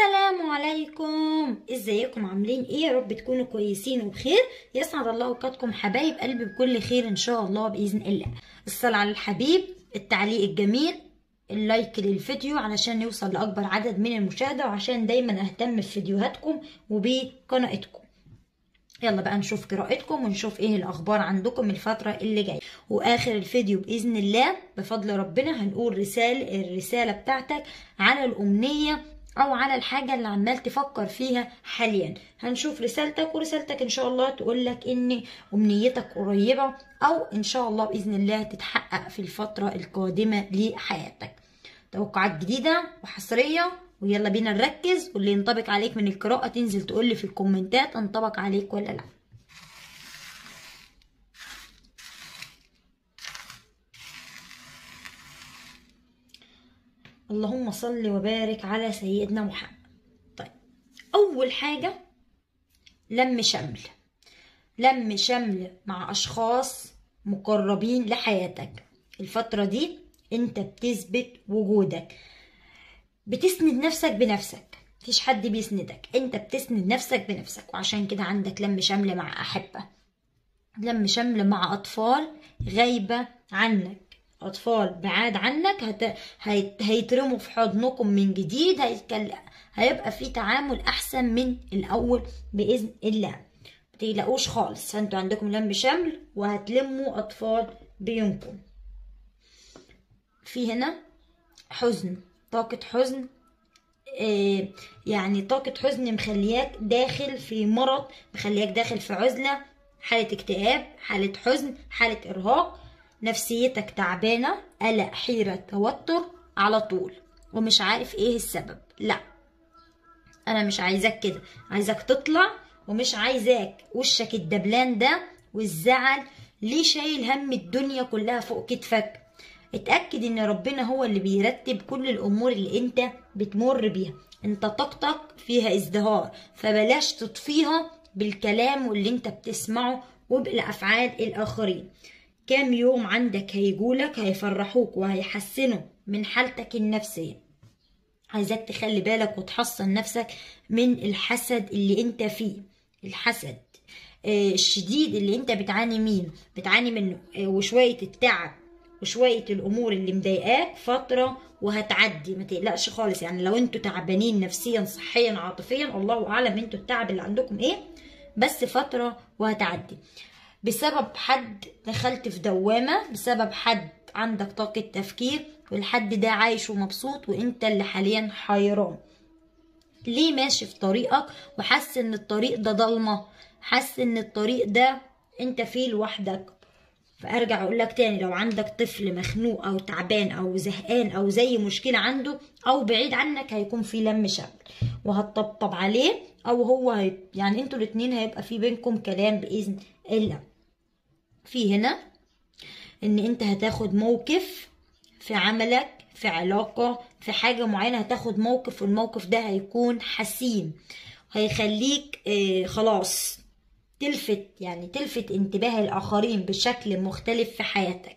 السلام عليكم ازيكم عاملين ايه يا رب تكونوا كويسين وبخير يسعد الله اوقاتكم حبايب قلبي بكل خير ان شاء الله باذن الله الصلاه على الحبيب التعليق الجميل اللايك للفيديو علشان يوصل لاكبر عدد من المشاهده وعشان دايما اهتم بفيديوهاتكم وبقناتكم يلا بقى نشوف قراءتكم ونشوف ايه الاخبار عندكم الفتره اللي جايه واخر الفيديو باذن الله بفضل ربنا هنقول رساله الرساله بتاعتك على الامنيه او على الحاجه اللي عمال تفكر فيها حاليا هنشوف رسالتك ورسالتك ان شاء الله تقول لك ان امنيتك قريبه او ان شاء الله باذن الله تتحقق في الفتره القادمه لحياتك توقعات جديده وحصريه ويلا بينا نركز واللي ينطبق عليك من القراءة تنزل تقولي في الكومنتات انطبق عليك ولا لا اللهم صل وبارك على سيدنا محمد طيب أول حاجة لم شمل لم شمل مع أشخاص مقربين لحياتك الفترة دي انت بتثبت وجودك بتسند نفسك بنفسك مفيش حد بيسندك انت بتسند نفسك بنفسك وعشان كده عندك لم شمل مع احبه لم شمل مع اطفال غايبه عنك اطفال بعاد عنك هت... هيت... هيترموا في حضنكم من جديد هيتكلم هيبقى في تعامل احسن من الاول باذن الله متقلقوش خالص فانتوا عندكم لم شمل وهتلموا اطفال بينكم في هنا حزن طاقة حزن آه يعني طاقة حزن مخلياك داخل في مرض مخلياك داخل في عزلة حالة اكتئاب حالة حزن حالة إرهاق نفسيتك تعبانة قلق حيرة توتر على طول ومش عارف ايه السبب لا انا مش عايزاك كده عايزاك تطلع ومش عايزاك وشك الدبلان ده والزعل ليه شايل هم الدنيا كلها فوق كتفك اتأكد ان ربنا هو اللي بيرتب كل الامور اللي انت بتمر بيها انت طاقتك فيها ازدهار فبلاش تطفيها بالكلام واللي انت بتسمعه وبالافعال الاخرين كام يوم عندك هيجولك هيفرحوك وهيحسنوا من حالتك النفسية عايزاك تخلي بالك وتحصن نفسك من الحسد اللي انت فيه الحسد الشديد اللي انت بتعاني منه بتعاني منه وشوية التعب وشوية الأمور اللي مضايقاك فترة وهتعدي ما تقلقش خالص يعني لو انتوا تعبانين نفسيا صحيا عاطفيا الله أعلم انتوا التعب اللي عندكم ايه بس فترة وهتعدي بسبب حد دخلت في دوامة بسبب حد عندك طاقة تفكير والحد ده عايش ومبسوط وانت اللي حاليا حيران ليه ماشي في طريقك وحاسس ان الطريق ده ضلمة حاسس ان الطريق ده انت فيه لوحدك فارجع اقول لك تاني لو عندك طفل مخنوق او تعبان او زهقان او زي مشكله عنده او بعيد عنك هيكون في لم شمل وهتطبطب عليه او هو هي يعني انتوا الاتنين هيبقى في بينكم كلام باذن الله في هنا ان انت هتاخد موقف في عملك في علاقة في حاجة معينة هتاخد موقف والموقف ده هيكون حسين هيخليك اه خلاص تلفت يعني تلفت انتباه الآخرين بشكل مختلف في حياتك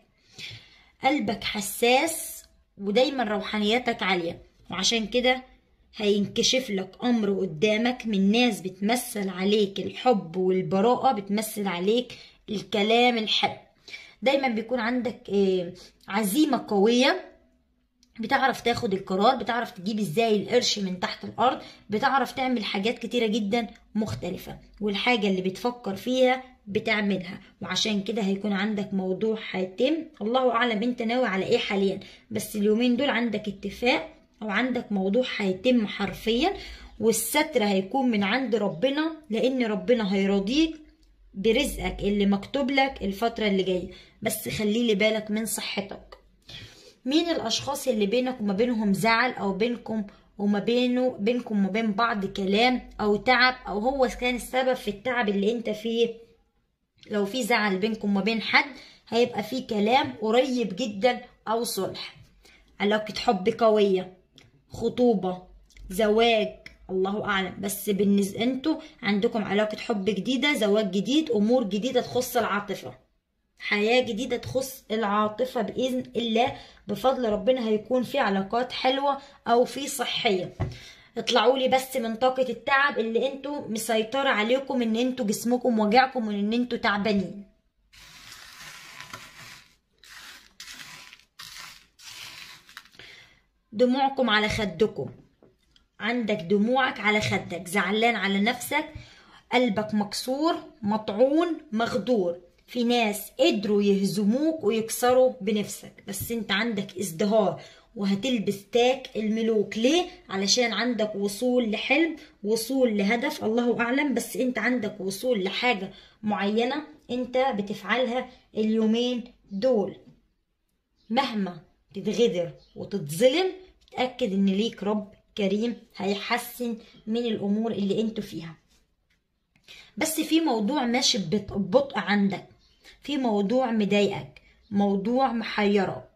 قلبك حساس ودايما روحانياتك عالية وعشان كده هينكشف لك أمر قدامك من ناس بتمثل عليك الحب والبراءة بتمثل عليك الكلام الحلو دايما بيكون عندك عزيمة قوية بتعرف تاخد القرار بتعرف تجيب ازاي القرش من تحت الارض بتعرف تعمل حاجات كتيرة جدا مختلفة والحاجة اللي بتفكر فيها بتعملها وعشان كده هيكون عندك موضوع هيتم الله اعلم انت ناوي على ايه حاليا بس اليومين دول عندك اتفاق او عندك موضوع هيتم حرفيا والستر هيكون من عند ربنا لان ربنا هيرضيك برزقك اللي مكتوب لك الفترة اللي جاية بس خليلي بالك من صحتك مين الاشخاص اللي بينك وما بينهم زعل او بينكم وما بينه بينكم وما بين بعض كلام او تعب او هو كان السبب في التعب اللي انت فيه لو في زعل بينكم وما بين حد هيبقى في كلام قريب جدا او صلح علاقة حب قوية خطوبة زواج الله اعلم بس بالنسبة انتوا عندكم علاقة حب جديدة زواج جديد امور جديدة تخص العاطفة حياة جديدة تخص العاطفة بإذن الله بفضل ربنا هيكون في علاقات حلوة أو في صحية اطلعوا لي بس من طاقة التعب اللي انتوا مسيطرة عليكم ان انتوا جسمكم وجعكم وان انتوا تعبانين دموعكم على خدكم عندك دموعك على خدك زعلان على نفسك قلبك مكسور مطعون مغدور في ناس قدروا يهزموك ويكسروا بنفسك بس انت عندك ازدهار وهتلبس تاج الملوك ليه علشان عندك وصول لحلم وصول لهدف الله اعلم بس انت عندك وصول لحاجة معينة انت بتفعلها اليومين دول مهما تتغدر وتتظلم تأكد ان ليك رب كريم هيحسن من الامور اللي انتوا فيها بس في موضوع ماشي ببطء عندك في موضوع مضايقك موضوع محيرك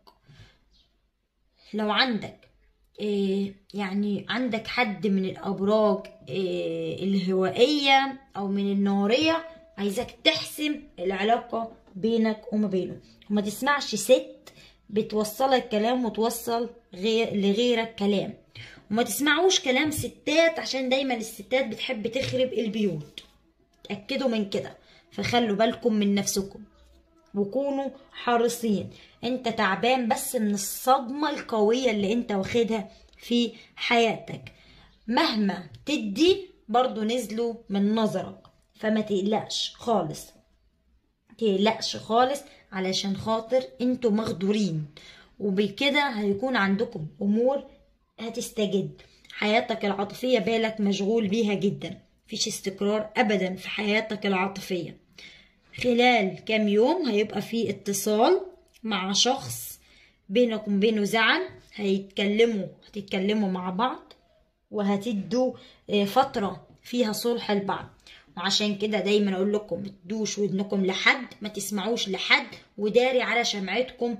لو عندك إيه يعني عندك حد من الابراج إيه الهوائيه او من الناريه عايزك تحسم العلاقه بينك وما بينه وما تسمعش ست بتوصلك كلام وتوصل غير لغيرك كلام وما تسمعوش كلام ستات عشان دايما الستات بتحب تخرب البيوت تأكدوا من كده فخلوا بالكم من نفسكم وكونوا حريصين انت تعبان بس من الصدمة القوية اللي انت واخدها في حياتك مهما تدي برضو نزلوا من نظرك فما تقلقش خالص تقلقش خالص علشان خاطر انتوا مغدورين وبكده هيكون عندكم امور هتستجد حياتك العاطفية بالك مشغول بيها جدا مفيش استقرار ابدا في حياتك العاطفية خلال كام يوم هيبقى في اتصال مع شخص بينك وبينه زعل هيتكلموا هتتكلموا مع بعض وهتدوا فترة فيها صلح لبعض وعشان كده دايما اقول لكم ما تدوش ودنكم لحد ما تسمعوش لحد وداري على شمعتكم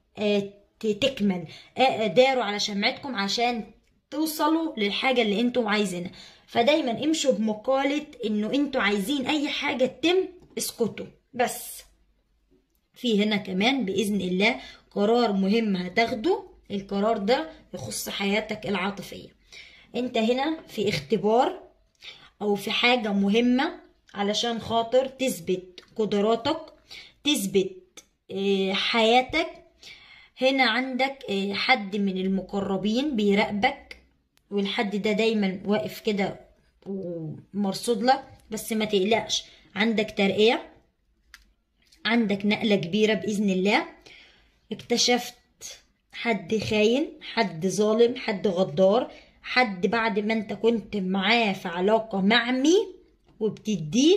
تكمل داروا على شمعتكم عشان توصلوا للحاجة اللي انتم عايزينها فدايما امشوا بمقالة انه انتوا عايزين اي حاجة تتم اسكتوا بس في هنا كمان بإذن الله قرار مهم هتاخده القرار ده يخص حياتك العاطفية انت هنا في اختبار او في حاجة مهمة علشان خاطر تثبت قدراتك تثبت حياتك هنا عندك حد من المقربين بيراقبك والحد ده دايما واقف كده ومرصود لك بس ما تقلقش عندك ترقية عندك نقلة كبيرة بإذن الله اكتشفت حد خاين حد ظالم حد غدار حد بعد ما انت كنت معاه في علاقة معمي وبتديه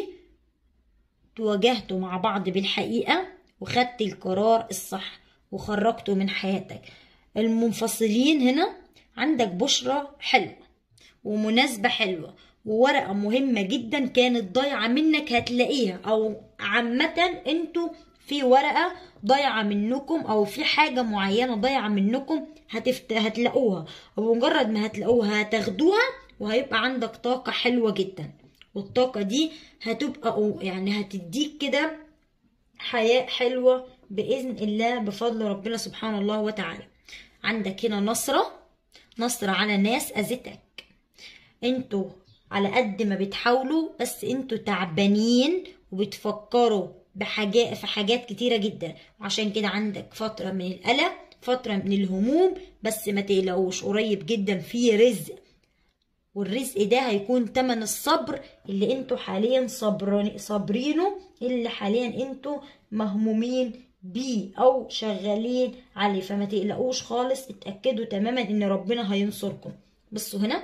تواجهتوا مع بعض بالحقيقة وخدت القرار الصح وخرجته من حياتك المنفصلين هنا عندك بشرة حلوة ومناسبة حلوة وورقة مهمة جدا كانت ضايعة منك هتلاقيها أو عامة انتوا في ورقة ضايعة منكم أو في حاجة معينة ضايعة منكم هتفت... هتلاقوها ومجرد ما هتلاقوها هتاخدوها وهيبقى عندك طاقة حلوة جدا والطاقة دي هتبقى يعني هتديك كده حياة حلوة بإذن الله بفضل ربنا سبحانه الله وتعالى عندك هنا نصرة نصرة على ناس أذتك انتوا على قد ما بتحاولوا بس انتوا تعبانين وبتفكروا بحاجات في حاجات كتيرة جدا وعشان كده عندك فترة من القلق فترة من الهموم بس ما تقلقوش قريب جدا في رزق والرزق ده هيكون تمن الصبر اللي انتوا حاليا صبرين صابرينه اللي حاليا انتوا مهمومين بيه او شغالين عليه فما تقلقوش خالص اتاكدوا تماما ان ربنا هينصركم بصوا هنا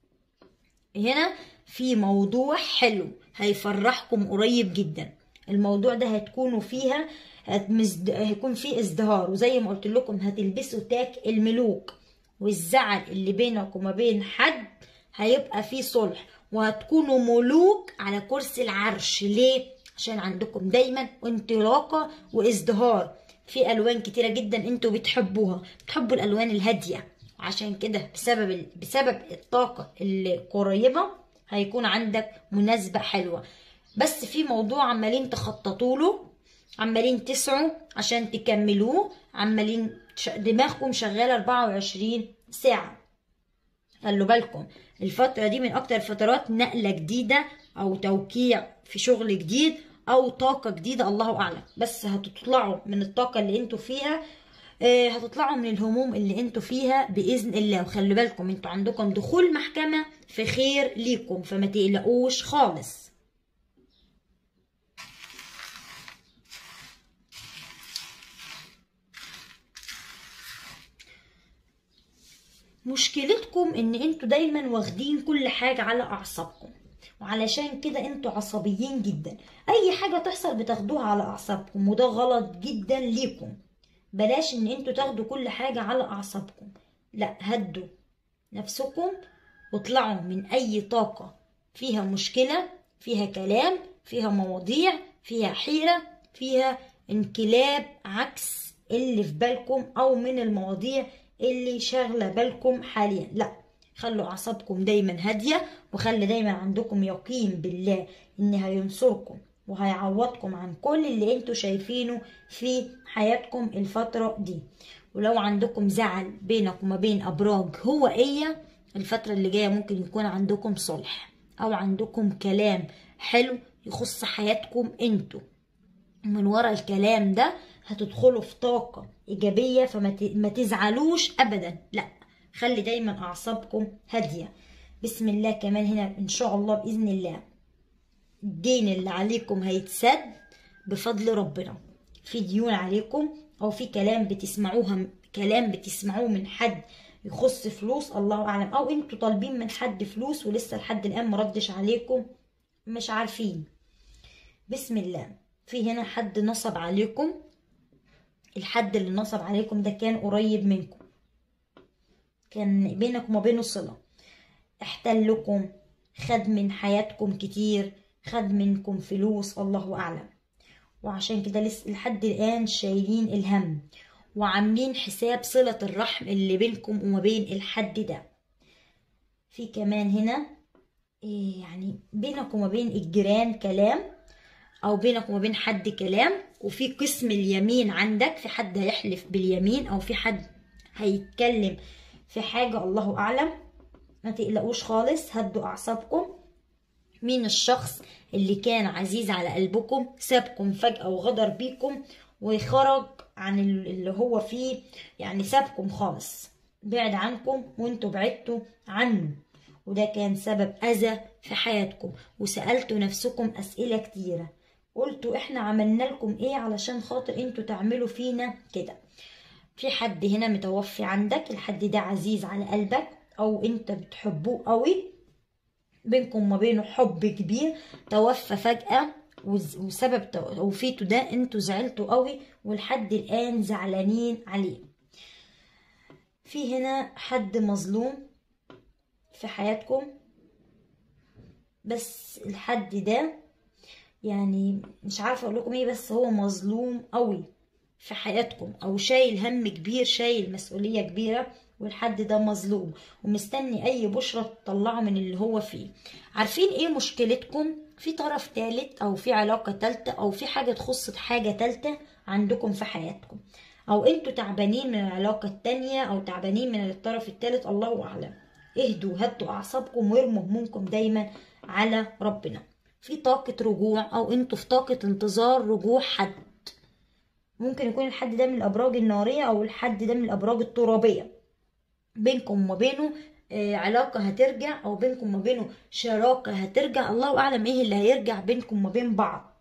هنا في موضوع حلو هيفرحكم قريب جدا الموضوع ده هتكونوا فيها هيكون فيه ازدهار وزي ما قلت لكم هتلبسوا تاج الملوك والزعل اللي بينك وما بين حد هيبقى فيه صلح وهتكونوا ملوك على كرسي العرش ليه عشان عندكم دايما انطلاقة وازدهار في الوان كتيرة جدا انتوا بتحبوها بتحبوا الالوان الهادية عشان كده بسبب بسبب الطاقة القريبة هيكون عندك مناسبة حلوة بس في موضوع عمالين تخططوا له عمالين تسعوا عشان تكملوه عمالين دماغكم شغالة 24 ساعة خلوا بالكم الفترة دي من أكتر فترات نقلة جديدة أو توقيع في شغل جديد أو طاقة جديدة الله أعلم بس هتطلعوا من الطاقة اللي انتوا فيها آه، هتطلعوا من الهموم اللي انتوا فيها بإذن الله وخلوا بالكم انتوا عندكم دخول محكمة في خير ليكم فما تقلقوش خالص مشكلتكم ان انتوا دايما واخدين كل حاجة على اعصابكم وعلشان كده انتوا عصبيين جدا اي حاجة تحصل بتاخدوها على اعصابكم وده غلط جدا ليكم بلاش ان انتوا تاخدوا كل حاجة على اعصابكم لا هدوا نفسكم واطلعوا من اي طاقة فيها مشكلة فيها كلام فيها مواضيع فيها حيرة فيها انقلاب عكس اللي في بالكم او من المواضيع اللي شاغلة بالكم حاليا لا خلوا اعصابكم دايما هادية وخلي دايما عندكم يقين بالله ان هينصركم وهيعوضكم عن كل اللي انتوا شايفينه في حياتكم الفترة دي ولو عندكم زعل بينك وما بين ابراج هوائية الفترة اللي جاية ممكن يكون عندكم صلح او عندكم كلام حلو يخص حياتكم انتوا من ورا الكلام ده هتدخلوا في طاقة إيجابية فما ت- ما تزعلوش أبدا لا خلي دايما أعصابكم هادية بسم الله كمان هنا إن شاء الله بإذن الله الدين اللي عليكم هيتسد بفضل ربنا في ديون عليكم أو في كلام بتسمعوها كلام بتسمعوه من حد يخص فلوس الله أعلم أو أنتوا طالبين من حد فلوس ولسه لحد الآن مردش عليكم مش عارفين بسم الله في هنا حد نصب عليكم الحد اللي نصب عليكم ده كان قريب منكم كان بينك وما بينه صلة احتلكم خد من حياتكم كتير خد منكم فلوس الله أعلم وعشان كده لسه لحد الآن شايلين الهم وعاملين حساب صلة الرحم اللي بينكم وما بين الحد ده في كمان هنا إيه يعني بينك وما بين الجيران كلام او بينك وما بين حد كلام وفي قسم اليمين عندك في حد هيحلف باليمين او في حد هيتكلم في حاجة الله اعلم ما تقلقوش خالص هدوا اعصابكم مين الشخص اللي كان عزيز على قلبكم سابكم فجأة وغدر بيكم وخرج عن اللي هو فيه يعني سابكم خالص بعد عنكم وانتوا بعدتوا عنه وده كان سبب أذى في حياتكم وسألتوا نفسكم أسئلة كتيرة قلتوا احنا عملنا لكم ايه علشان خاطر انتوا تعملوا فينا كده في حد هنا متوفي عندك الحد ده عزيز على قلبك او انت بتحبوه قوي بينكم وما بينه حب كبير توفى فجأة وز- وسبب توفيته ده انتوا زعلتوا قوي ولحد الآن زعلانين عليه في هنا حد مظلوم في حياتكم بس الحد ده يعني مش عارفه اقول لكم ايه بس هو مظلوم قوي في حياتكم او شايل هم كبير شايل مسؤوليه كبيره والحد ده مظلوم ومستني اي بشرة تطلعه من اللي هو فيه عارفين ايه مشكلتكم في طرف تالت او في علاقة تالتة او في حاجة تخص حاجة تالتة عندكم في حياتكم او انتوا تعبانين من العلاقة التانية او تعبانين من الطرف التالت الله اعلم اهدوا هدوا اعصابكم وارموا همومكم دايما على ربنا في طاقة رجوع او انتوا في طاقة انتظار رجوع حد ممكن يكون الحد ده من الابراج النارية او الحد ده من الابراج الترابية بينكم وما بينه آه، علاقة هترجع او بينكم وما بينه شراكة هترجع الله اعلم ايه اللي هيرجع بينكم وما بين بعض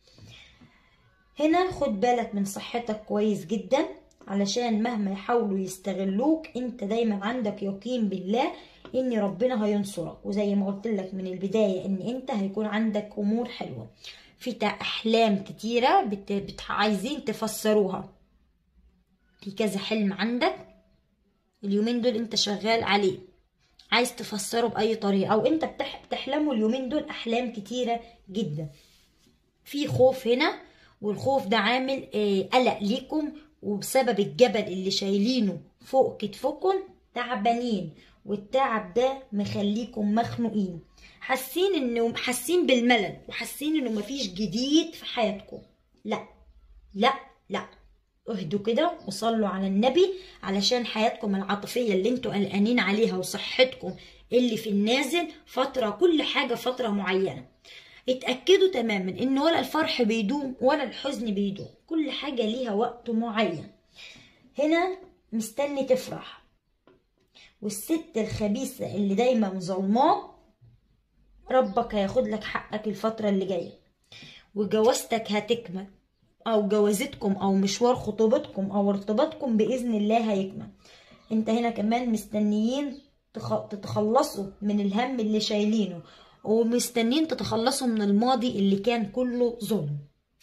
هنا خد بالك من صحتك كويس جدا علشان مهما يحاولوا يستغلوك انت دايما عندك يقين بالله ان ربنا هينصرك وزي ما قلت لك من البداية ان انت هيكون عندك امور حلوة في تا- احلام كتيرة بت... بت... عايزين تفسروها في كذا حلم عندك اليومين دول انت شغال عليه عايز تفسره بأي طريقة أو انت بتح... بتحلموا اليومين دول أحلام كتيرة جدا في خوف هنا والخوف ده عامل آه، قلق ليكم وبسبب الجبل اللي شايلينه فوق كتفكم تعبانين والتعب ده مخليكم مخنوقين حاسين انه حاسين بالملل وحاسين انه مفيش جديد في حياتكم لا لا لا اهدوا كده وصلوا على النبي علشان حياتكم العاطفية اللي انتوا قلقانين عليها وصحتكم اللي في النازل فترة كل حاجة فترة معينة اتأكدوا تماما ان ولا الفرح بيدوم ولا الحزن بيدوم كل حاجة ليها وقت معين هنا مستني تفرح والست الخبيثة اللي دايما ظلماك ربك هياخد لك حقك الفترة اللي جاية وجوازتك هتكمل او جوازتكم او مشوار خطوبتكم او ارتباطكم باذن الله هيكمل انت هنا كمان مستنيين تخ- تتخلصوا من الهم اللي شايلينه ومستنيين تتخلصوا من الماضي اللي كان كله ظلم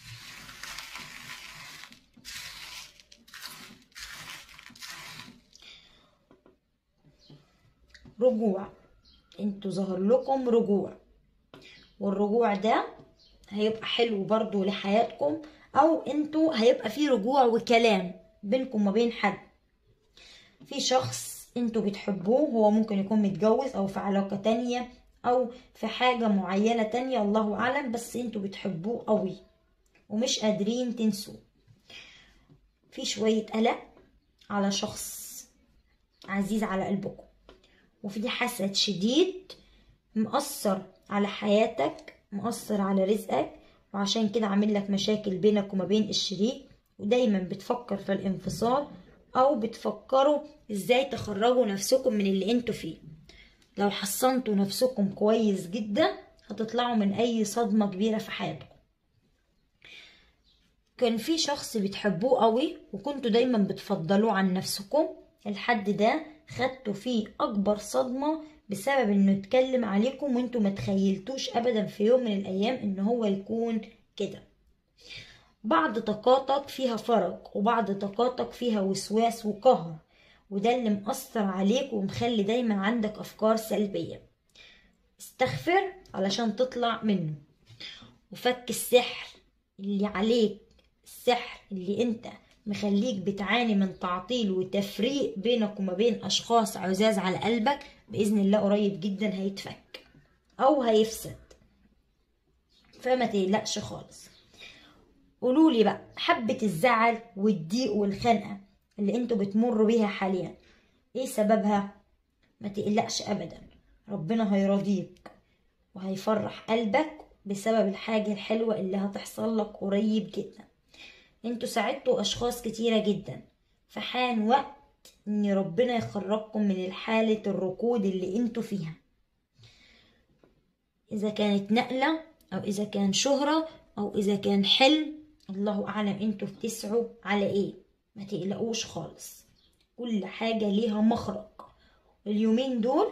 رجوع انتوا ظهر لكم رجوع والرجوع ده هيبقى حلو برضو لحياتكم او انتوا هيبقى فيه رجوع وكلام بينكم وما بين حد في شخص انتوا بتحبوه هو ممكن يكون متجوز او في علاقة تانية او في حاجة معينة تانية الله اعلم بس انتوا بتحبوه قوي ومش قادرين تنسوه في شوية قلق على شخص عزيز على قلبكم وفي حسد شديد مأثر على حياتك مأثر على رزقك وعشان كده عامل لك مشاكل بينك وما بين الشريك ودايما بتفكر في الانفصال او بتفكروا ازاي تخرجوا نفسكم من اللي انتوا فيه لو حصنتوا نفسكم كويس جدا هتطلعوا من اي صدمة كبيرة في حياتكم كان في شخص بتحبوه قوي وكنتوا دايما بتفضلوه عن نفسكم الحد ده خدتوا فيه اكبر صدمة بسبب انه اتكلم عليكم وانتوا ما تخيلتوش ابدا في يوم من الايام ان هو يكون كده بعض طاقاتك فيها فرج وبعض طاقاتك فيها وسواس وقهر وده اللي مأثر عليك ومخلي دايما عندك افكار سلبية استغفر علشان تطلع منه وفك السحر اللي عليك السحر اللي انت مخليك بتعاني من تعطيل وتفريق بينك وما بين اشخاص عزاز على قلبك باذن الله قريب جدا هيتفك او هيفسد فما تقلقش خالص قولولي بقى حبة الزعل والضيق والخنقة اللي انتوا بتمروا بيها حاليا ايه سببها ما تقلقش ابدا ربنا هيرضيك وهيفرح قلبك بسبب الحاجة الحلوة اللي هتحصل لك قريب جدا انتوا ساعدتوا اشخاص كتيرة جدا فحان وقت ان ربنا يخرجكم من حالة الركود اللي انتوا فيها اذا كانت نقلة او اذا كان شهرة او اذا كان حلم الله اعلم انتوا بتسعوا على ايه ما تقلقوش خالص كل حاجة ليها مخرج اليومين دول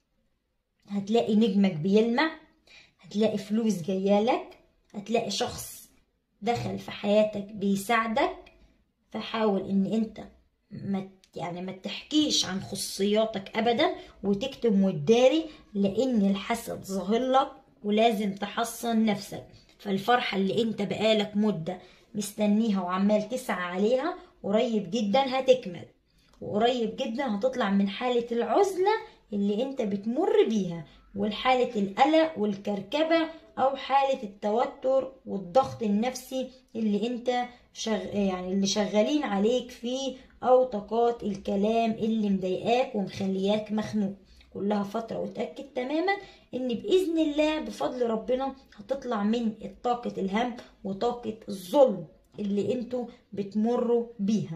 هتلاقي نجمك بيلمع هتلاقي فلوس جايالك هتلاقي شخص دخل في حياتك بيساعدك فحاول ان انت ما يعني ما تحكيش عن خصوصياتك ابدا وتكتم وتداري لان الحسد ظاهر لك ولازم تحصن نفسك فالفرحة اللي انت بقالك مدة مستنيها وعمال تسعى عليها قريب جدا هتكمل وقريب جدا هتطلع من حالة العزلة اللي انت بتمر بيها والحالة القلق والكركبة او حالة التوتر والضغط النفسي اللي انت شغ... يعني اللي شغالين عليك فيه او طاقات الكلام اللي مضايقاك ومخلياك مخنوق كلها فترة وتأكد تماما ان بإذن الله بفضل ربنا هتطلع من طاقة الهم وطاقة الظلم اللي انتوا بتمروا بيها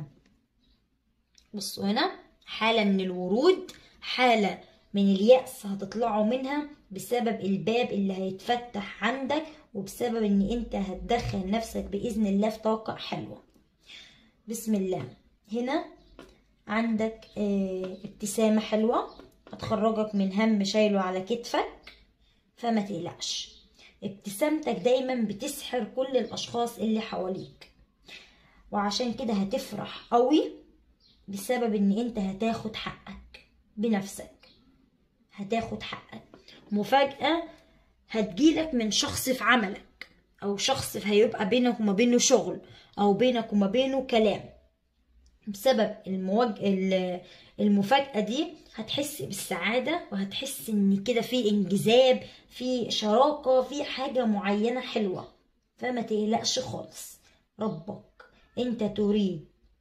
بصوا هنا حالة من الورود حالة من اليأس هتطلعوا منها بسبب الباب اللي هيتفتح عندك وبسبب ان انت هتدخل نفسك بإذن الله في طاقة حلوة بسم الله هنا عندك اه ابتسامة حلوة هتخرجك من هم شايله على كتفك فما تقلقش ابتسامتك دايما بتسحر كل الاشخاص اللي حواليك وعشان كده هتفرح قوي بسبب ان انت هتاخد حقك بنفسك هتاخد حقك مفاجأة هتجيلك من شخص في عملك او شخص هيبقى بينك وما بينه شغل او بينك وما بينه كلام بسبب المواج... المفاجأة دي هتحس بالسعادة وهتحس ان كده في انجذاب في شراكة في حاجة معينة حلوة فما تقلقش خالص ربك انت تريد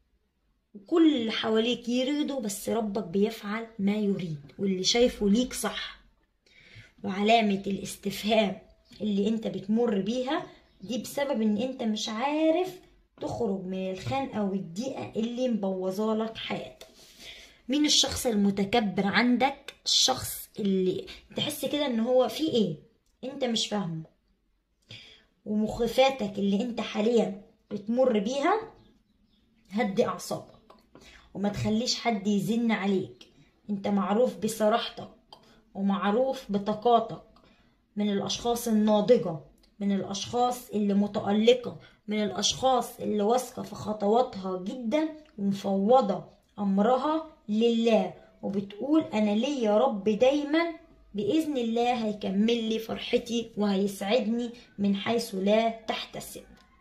وكل اللي حواليك يريدوا بس ربك بيفعل ما يريد واللي شايفه ليك صح وعلامة الاستفهام اللي انت بتمر بيها دي بسبب ان انت مش عارف تخرج من الخنقة والضيقة اللي مبوظالك حياتك مين الشخص المتكبر عندك الشخص اللي تحس كده ان هو في ايه انت مش فاهمه ومخيفاتك اللي انت حاليا بتمر بيها هدي اعصابك وما تخليش حد يزن عليك انت معروف بصراحتك ومعروف بطاقاتك من الاشخاص الناضجة من الاشخاص اللي متألقة من الاشخاص اللي واثقة في خطواتها جدا ومفوضة امرها لله وبتقول انا ليا يا رب دايما باذن الله هيكمل لي فرحتي وهيسعدني من حيث لا تحتسب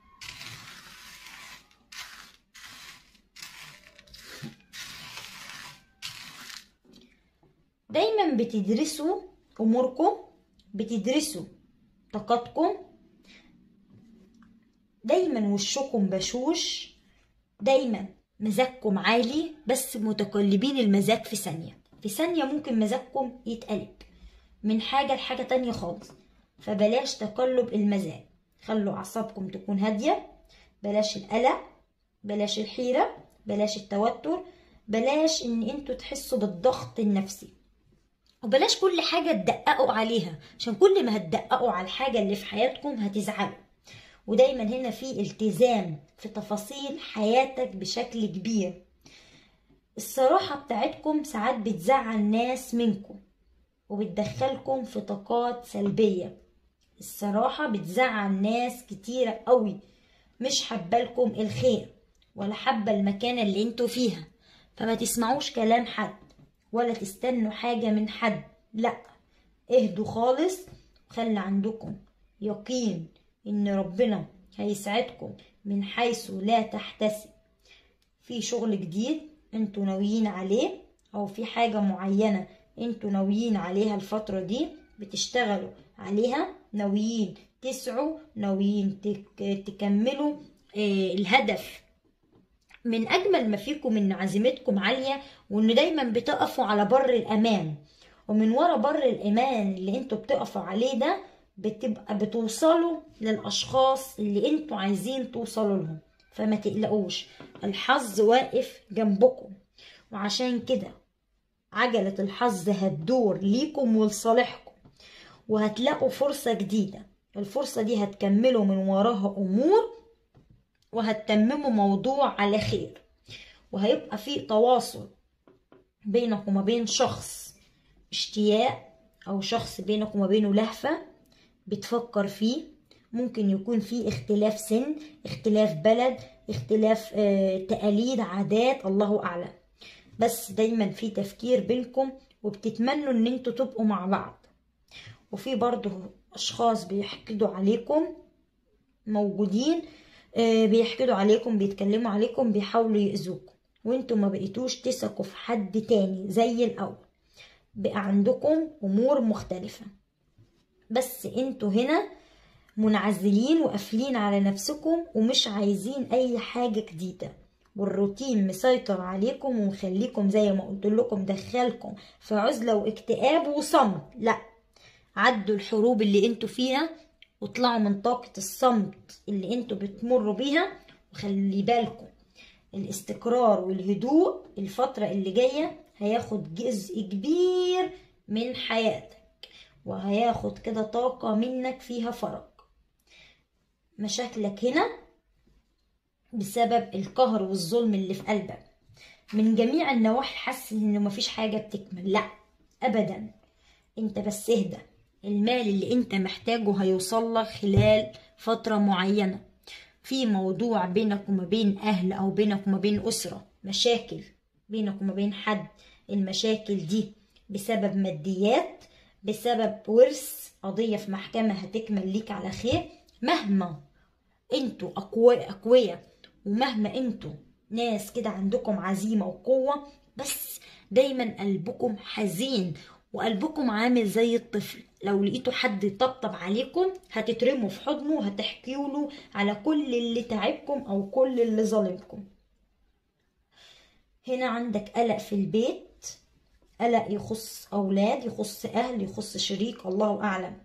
دايما بتدرسوا اموركم بتدرسوا طاقتكم دايما وشكم بشوش دايما مزاجكم عالي بس متقلبين المزاج في ثانية في ثانية ممكن مزاجكم يتقلب من حاجة لحاجة تانية خالص فبلاش تقلب المزاج خلوا أعصابكم تكون هادية بلاش القلق بلاش الحيرة بلاش التوتر بلاش ان انتوا تحسوا بالضغط النفسي وبلاش كل حاجة تدققوا عليها عشان كل ما هتدققوا على الحاجة اللي في حياتكم هتزعلوا ودايما هنا في التزام في تفاصيل حياتك بشكل كبير الصراحة بتاعتكم ساعات بتزعل ناس منكم وبتدخلكم في طاقات سلبية الصراحة بتزعل ناس كتيرة قوي مش حبالكم الخير ولا حابة المكانة اللي انتوا فيها فما تسمعوش كلام حد ولا تستنوا حاجة من حد لا اهدوا خالص خلي عندكم يقين ان ربنا هيسعدكم من حيث لا تحتسب في شغل جديد انتوا ناويين عليه او في حاجة معينة انتوا ناويين عليها الفترة دي بتشتغلوا عليها ناويين تسعوا ناويين تك تكملوا آه الهدف من اجمل ما فيكم ان عزيمتكم عالية وان دايما بتقفوا على بر الامان ومن ورا بر الامان اللي انتوا بتقفوا عليه ده بتبقى بتوصلوا للاشخاص اللي انتوا عايزين توصلوا لهم فما تقلقوش الحظ واقف جنبكم وعشان كده عجلة الحظ هتدور ليكم ولصالحكم وهتلاقوا فرصة جديدة الفرصة دي هتكملوا من وراها أمور وهتتمموا موضوع على خير وهيبقى في تواصل بينك وما بين شخص اشتياق أو شخص بينك وما بينه لهفة بتفكر فيه ممكن يكون في اختلاف سن اختلاف بلد اختلاف اه تقاليد عادات الله أعلم بس دايما في تفكير بينكم وبتتمنوا ان انتوا تبقوا مع بعض وفي برضو اشخاص بيحقدوا عليكم موجودين اه بيحقدوا عليكم بيتكلموا عليكم بيحاولوا يأذوكم وانتوا ما بقيتوش تثقوا في حد تاني زي الاول بقى عندكم امور مختلفة بس انتوا هنا منعزلين وقافلين على نفسكم ومش عايزين اي حاجة جديدة والروتين مسيطر عليكم ومخليكم زي ما قلت لكم دخلكم في عزلة واكتئاب وصمت لا عدوا الحروب اللي انتوا فيها واطلعوا من طاقة الصمت اللي انتوا بتمروا بيها وخلي بالكم الاستقرار والهدوء الفترة اللي جاية هياخد جزء كبير من حياتك وهياخد كده طاقة منك فيها فرج مشاكلك هنا بسبب القهر والظلم اللي في قلبك من جميع النواحي حاسس انه مفيش حاجة بتكمل لا ابدا انت بس اهدى المال اللي انت محتاجه هيوصل لك خلال فترة معينة في موضوع بينك وما بين اهل او بينك وما بين اسرة مشاكل بينك وما بين حد المشاكل دي بسبب ماديات بسبب ورث قضية في محكمة هتكمل ليك على خير مهما انتوا اقوياء اقوياء ومهما انتوا ناس كده عندكم عزيمة وقوة بس دايما قلبكم حزين وقلبكم عامل زي الطفل لو لقيتوا حد يطبطب عليكم هتترموا في حضنه وهتحكيوا له على كل اللي تعبكم او كل اللي ظلمكم هنا عندك قلق في البيت قلق يخص أولاد يخص أهل يخص شريك الله أعلم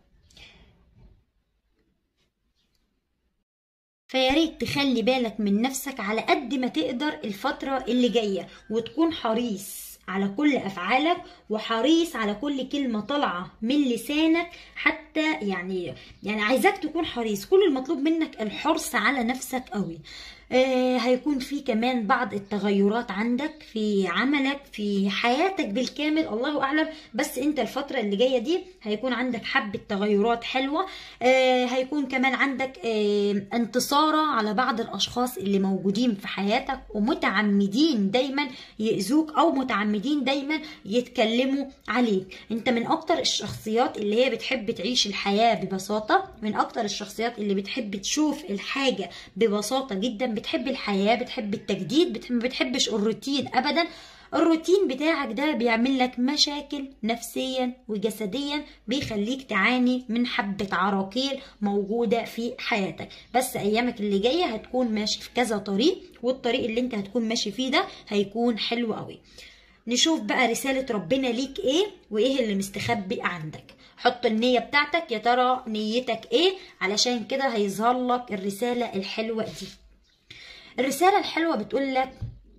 فيا ريت تخلي بالك من نفسك على قد ما تقدر الفترة اللي جاية وتكون حريص على كل أفعالك وحريص على كل كلمة طالعة من لسانك حتى يعني يعني عايزاك تكون حريص كل المطلوب منك الحرص على نفسك قوي آه هيكون في كمان بعض التغيرات عندك في عملك في حياتك بالكامل الله اعلم بس انت الفتره اللي جايه دي هيكون عندك حبه تغيرات حلوه آه هيكون كمان عندك آه انتصاره على بعض الاشخاص اللي موجودين في حياتك ومتعمدين دايما يأذوك او متعمدين دايما يتكلموا عليك انت من اكتر الشخصيات اللي هي بتحب تعيش الحياه ببساطه من اكتر الشخصيات اللي بتحب تشوف الحاجه ببساطه جدا بتحب الحياة بتحب التجديد بتحب ما بتحبش الروتين أبدا الروتين بتاعك ده بيعمل لك مشاكل نفسيا وجسديا بيخليك تعاني من حبة عراقيل موجودة في حياتك بس أيامك اللي جاية هتكون ماشي في كذا طريق والطريق اللي انت هتكون ماشي فيه ده هيكون حلو قوي نشوف بقى رسالة ربنا ليك ايه وايه اللي مستخبي عندك حط النية بتاعتك يا ترى نيتك ايه علشان كده هيظهر لك الرسالة الحلوة دي الرسالة الحلوة بتقول لك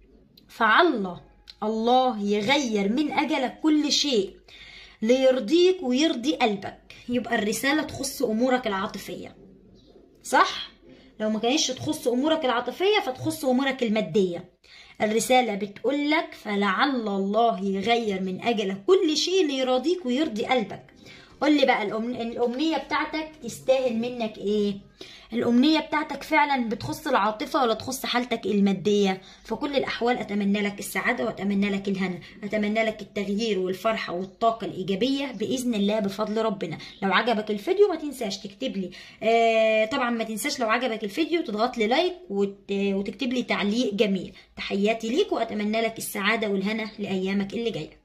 فعل الله يغير من أجلك كل شيء ليرضيك ويرضي قلبك يبقى الرسالة تخص أمورك العاطفية صح؟ لو ما كانتش تخص أمورك العاطفية فتخص أمورك المادية الرسالة بتقول لك فلعل الله يغير من أجلك كل شيء ليرضيك ويرضي قلبك قول لي بقى الأمنية بتاعتك تستاهل منك إيه؟ الأمنية بتاعتك فعلا بتخص العاطفة ولا تخص حالتك المادية في كل الأحوال أتمنى لك السعادة وأتمنى لك الهنا أتمنى لك التغيير والفرحة والطاقة الإيجابية بإذن الله بفضل ربنا لو عجبك الفيديو ما تنساش تكتب لي آه طبعا ما تنساش لو عجبك الفيديو تضغط لي لايك وت... وتكتب لي تعليق جميل تحياتي ليك وأتمنى لك السعادة والهنا لأيامك اللي جايه